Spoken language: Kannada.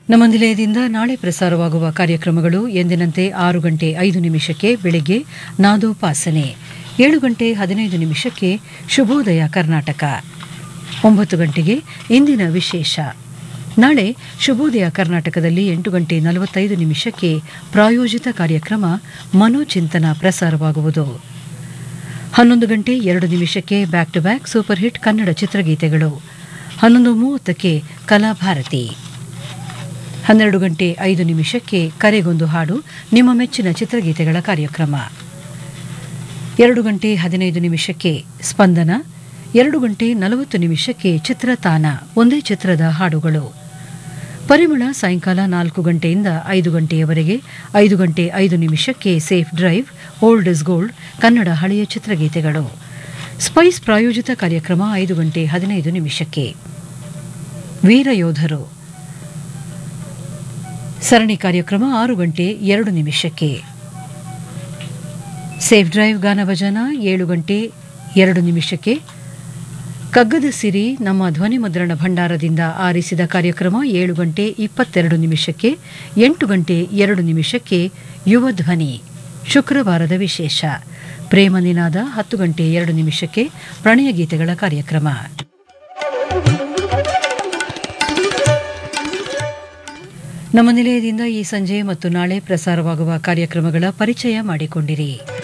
ನಮ್ಮ ನಿಲಯದಿಂದ ನಾಳೆ ಪ್ರಸಾರವಾಗುವ ಕಾರ್ಯಕ್ರಮಗಳು ಎಂದಿನಂತೆ ಆರು ಗಂಟೆ ಐದು ನಿಮಿಷಕ್ಕೆ ಬೆಳಿಗ್ಗೆ ನಾದೋಪಾಸನೆ ಏಳು ಗಂಟೆ ಹದಿನೈದು ನಿಮಿಷಕ್ಕೆ ಶುಭೋದಯ ಕರ್ನಾಟಕ ಒಂಬತ್ತು ಗಂಟೆಗೆ ಇಂದಿನ ವಿಶೇಷ ನಾಳೆ ಶುಭೋದಯ ಕರ್ನಾಟಕದಲ್ಲಿ ಎಂಟು ಗಂಟೆ ನಲವತ್ತೈದು ನಿಮಿಷಕ್ಕೆ ಪ್ರಾಯೋಜಿತ ಕಾರ್ಯಕ್ರಮ ಮನೋಚಿಂತನ ಪ್ರಸಾರವಾಗುವುದು ಹನ್ನೊಂದು ಗಂಟೆ ಎರಡು ನಿಮಿಷಕ್ಕೆ back to back super hit Kannada ಚಿತ್ರಗೀತೆಗಳು ಹನ್ನೊಂದು ಮೂವತ್ತಕ್ಕೆ ಕಲಾಭಾರತಿ ಹನ್ನೆರಡು ಗಂಟೆ ಐದು ನಿಮಿಷಕ್ಕೆ ಕರೆಗೊಂದು ಹಾಡು ನಿಮ್ಮ ಮೆಚ್ಚಿನ ಚಿತ್ರಗೀತೆಗಳ ಕಾರ್ಯಕ್ರಮ ಎರಡು ಗಂಟೆ ಹದಿನೈದು ನಿಮಿಷಕ್ಕೆ ಸ್ಪಂದನ ಎರಡು ಗಂಟೆ ನಲವತ್ತು ನಿಮಿಷಕ್ಕೆ ಚಿತ್ರತಾನ ಒಂದೇ ಚಿತ್ರದ ಹಾಡುಗಳು ಪರಿಮಳ ಸಾಯಂಕಾಲ ನಾಲ್ಕು ಗಂಟೆಯಿಂದ ಐದು ಗಂಟೆಯವರೆಗೆ ಐದು ಗಂಟೆ ಐದು ನಿಮಿಷಕ್ಕೆ safe drive old is gold Kannada ಹಳೆಯ ಚಿತ್ರಗೀತೆಗಳು ಸ್ಪೈಸ್ ಪ್ರಾಯೋಜಿತ ಕಾರ್ಯಕ್ರಮ ಐದು ಗಂಟೆ ಹದಿನೈದು ನಿಮಿಷಕ್ಕೆ ವೀರಯೋಧರು ಸರಣಿ ಕಾರ್ಯಕ್ರಮ ಆರು ಗಂಟೆ ಎರಡು ನಿಮಿಷಕ್ಕೆ ಸೇಫ್ ಡ್ರೈವ್ ಗಾನಭಜನ ಏಳು ಗಂಟೆ ಎರಡು ನಿಮಿಷಕ್ಕೆ ಕಗ್ಗದ ಸಿರಿ ನಮ್ಮ ಧ್ವನಿ ಮುದ್ರಣ ಭಂಡಾರದಿಂದ ಆರಿಸಿದ ಕಾರ್ಯಕ್ರಮ ಏಳು ಗಂಟೆ ಇಪ್ಪತ್ತೆರಡು ನಿಮಿಷಕ್ಕೆ ಎಂಟು ಗಂಟೆ ಎರಡು ನಿಮಿಷಕ್ಕೆ ಯುವ ಧ್ವನಿ ಶುಕ್ರವಾರದ ವಿಶೇಷ ಪ್ರೇಮ ನಿನಾದ ಹತ್ತು ಗಂಟೆ ಎರಡು ನಿಮಿಷಕ್ಕೆ ಪ್ರಣಯ ಗೀತೆಗಳ ಕಾರ್ಯಕ್ರಮ ನಮ್ಮ ನಿಲಯದಿಂದ ಈ ಸಂಜೆ ಮತ್ತು ನಾಳೆ ಪ್ರಸಾರವಾಗುವ ಕಾರ್ಯಕ್ರಮಗಳ ಪರಿಚಯ ಮಾಡಿಕೊಂಡಿರಿ